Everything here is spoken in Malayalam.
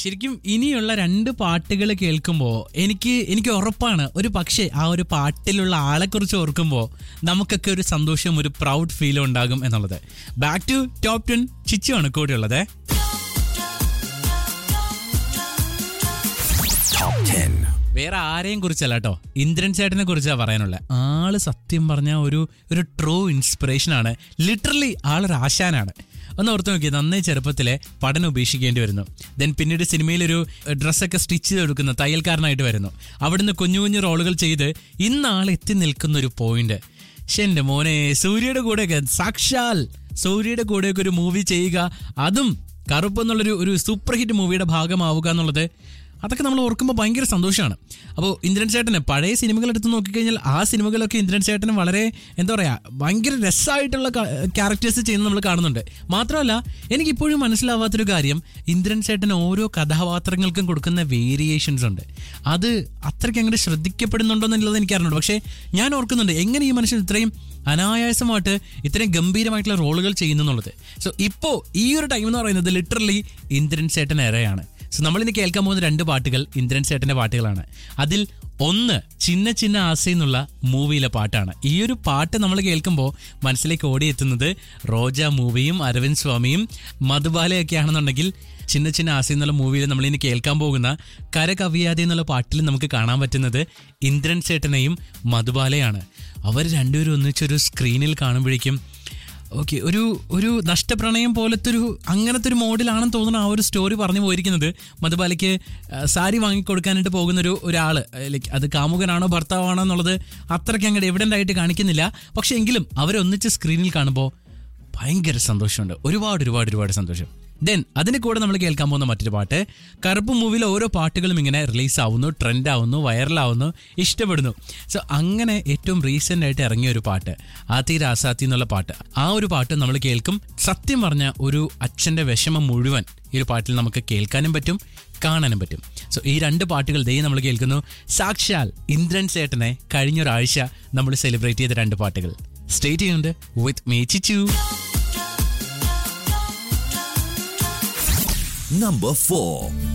ശരിക്കും ഇനിയുള്ള രണ്ട് പാട്ടുകൾ കേൾക്കുമ്പോൾ എനിക്ക് എനിക്ക് ഉറപ്പാണ് ഒരു പക്ഷേ ആ ഒരു പാട്ടിലുള്ള ആളെക്കുറിച്ച് ഓർക്കുമ്പോൾ നമുക്കൊക്കെ ഒരു സന്തോഷം ഒരു പ്രൗഡ് ഫീൽ ഉണ്ടാകും എന്നുള്ളത് ബാക്ക് ടു ടോപ്പ് ടെൻ ചിച്ചുവാണ് കൂടെയുള്ളത് വേറെ ആരെയും കുറിച്ചല്ല കേട്ടോ ഇന്ദ്രൻ ചേട്ടനെ കുറിച്ചാണ് പറയാനുള്ളത് ആള് സത്യം പറഞ്ഞ ഒരു ഒരു ട്രൂ ഇൻസ്പിറേഷൻ ആണ് ലിറ്ററലി ആളൊരു ആശാനാണ് ഒന്ന് ഓർത്ത് നോക്കി നന്നേ ചെറുപ്പത്തിലെ പഠനം ഉപേക്ഷിക്കേണ്ടി വരുന്നു ദെൻ പിന്നീട് സിനിമയിലൊരു ഡ്രസ്സൊക്കെ സ്റ്റിച്ച് ചെയ്തെടുക്കുന്ന തയ്യൽക്കാരനായിട്ട് വരുന്നു അവിടുന്ന് കുഞ്ഞു കുഞ്ഞു റോളുകൾ ചെയ്ത് ഇന്ന് ആൾ എത്തി നിൽക്കുന്ന ഒരു പോയിന്റ് പക്ഷെ എൻ്റെ മോനെ സൂര്യയുടെ കൂടെയൊക്കെ സാക്ഷാൽ സൂര്യയുടെ കൂടെയൊക്കെ ഒരു മൂവി ചെയ്യുക അതും കറുപ്പ് എന്നുള്ളൊരു ഒരു സൂപ്പർ ഹിറ്റ് മൂവിയുടെ ഭാഗമാവുക എന്നുള്ളത് അതൊക്കെ നമ്മൾ ഓർക്കുമ്പോൾ ഭയങ്കര സന്തോഷമാണ് അപ്പോൾ ഇന്ദ്രൻ ചേട്ടന് പഴയ സിനിമകൾ എടുത്ത് നോക്കിക്കഴിഞ്ഞാൽ ആ സിനിമകളൊക്കെ ഇന്ദ്രൻ ചേട്ടന് വളരെ എന്താ പറയുക ഭയങ്കര രസമായിട്ടുള്ള ക്യാരക്ടേഴ്സ് ചെയ്യുന്നത് നമ്മൾ കാണുന്നുണ്ട് മാത്രമല്ല എനിക്കിപ്പോഴും മനസ്സിലാവാത്തൊരു കാര്യം ഇന്ദ്രൻ ചേട്ടൻ ഓരോ കഥാപാത്രങ്ങൾക്കും കൊടുക്കുന്ന വേരിയേഷൻസ് ഉണ്ട് അത് അത്രയ്ക്ക് അങ്ങോട്ട് ശ്രദ്ധിക്കപ്പെടുന്നുണ്ടോ എന്നുള്ളത് എനിക്ക് അറിഞ്ഞുണ്ട് പക്ഷേ ഞാൻ ഓർക്കുന്നുണ്ട് എങ്ങനെ ഈ മനുഷ്യൻ ഇത്രയും അനായാസമായിട്ട് ഇത്രയും ഗംഭീരമായിട്ടുള്ള റോളുകൾ ചെയ്യുന്നു എന്നുള്ളത് സോ ഇപ്പോൾ ഈ ഒരു ടൈം എന്ന് പറയുന്നത് ലിറ്ററലി ഇന്ദ്രൻ ചേട്ടൻ ഏറെയാണ് സോ നമ്മളിന്ന് കേൾക്കാൻ പോകുന്ന രണ്ട് പാട്ടുകൾ ഇന്ദ്രൻ ചേട്ടന്റെ പാട്ടുകളാണ് അതിൽ ഒന്ന് ചിന്ന ചിന്ന ആസ എന്നുള്ള മൂവിയിലെ പാട്ടാണ് ഈ ഒരു പാട്ട് നമ്മൾ കേൾക്കുമ്പോൾ മനസ്സിലേക്ക് ഓടിയെത്തുന്നത് റോജ മൂവിയും അരവിന്ദ് സ്വാമിയും മധുബാലയൊക്കെ ആണെന്നുണ്ടെങ്കിൽ ചിന്ന ചിന്ന ആസ എന്നുള്ള മൂവിയിൽ നമ്മൾ ഇനി കേൾക്കാൻ പോകുന്ന കരകവിയാതെ എന്നുള്ള പാട്ടിൽ നമുക്ക് കാണാൻ പറ്റുന്നത് ഇന്ദ്രൻ ചേട്ടനെയും മധുബാലയാണ് അവർ രണ്ടുപേരും ഒന്നിച്ചൊരു സ്ക്രീനിൽ കാണുമ്പോഴേക്കും ഓക്കെ ഒരു ഒരു നഷ്ടപ്രണയം പോലത്തെ ഒരു അങ്ങനത്തെ ഒരു മോഡിലാണെന്ന് തോന്നുന്നു ആ ഒരു സ്റ്റോറി പറഞ്ഞു പോയിരിക്കുന്നത് മധുബാലയ്ക്ക് ആ, സാരി വാങ്ങിക്കൊടുക്കാനായിട്ട് പോകുന്ന ഒരു ഒരാൾ ലൈക്ക് അത് കാമുകനാണോ ഭർത്താവാണോ എന്നുള്ളത് അത്രയ്ക്ക് അങ്ങോട്ട് എവിഡൻ്റ് ആയിട്ട് കാണിക്കുന്നില്ല പക്ഷെ എങ്കിലും അവരൊന്നിച്ച് സ്ക്രീനിൽ കാണുമ്പോൾ ഭയങ്കര സന്തോഷമുണ്ട് ഒരുപാട് ഒരുപാട് ഒരുപാട് സന്തോഷം ദെൻ അതിന് കൂടെ നമ്മൾ കേൾക്കാൻ പോകുന്ന മറ്റൊരു പാട്ട് കറുപ്പ് മൂവിയിലെ ഓരോ പാട്ടുകളും ഇങ്ങനെ റിലീസ് ആവുന്നു ട്രെൻഡ് ആവുന്നു വൈറലാവുന്നു ഇഷ്ടപ്പെടുന്നു സോ അങ്ങനെ ഏറ്റവും റീസെന്റ് ആയിട്ട് ഇറങ്ങിയ ഒരു പാട്ട് ആത്തി രാസാത്തി എന്നുള്ള പാട്ട് ആ ഒരു പാട്ട് നമ്മൾ കേൾക്കും സത്യം പറഞ്ഞ ഒരു അച്ഛന്റെ വിഷമം മുഴുവൻ ഈ ഒരു പാട്ടിൽ നമുക്ക് കേൾക്കാനും പറ്റും കാണാനും പറ്റും സോ ഈ രണ്ട് പാട്ടുകൾ ദൈവം നമ്മൾ കേൾക്കുന്നു സാക്ഷാൽ ഇന്ദ്രൻ സേട്ടനെ കഴിഞ്ഞൊരാഴ്ച നമ്മൾ സെലിബ്രേറ്റ് ചെയ്ത രണ്ട് പാട്ടുകൾ സ്റ്റേറ്റ് ചെയ്യുന്നുണ്ട് വിത്ത് മീ ചിച്ചു Number 4.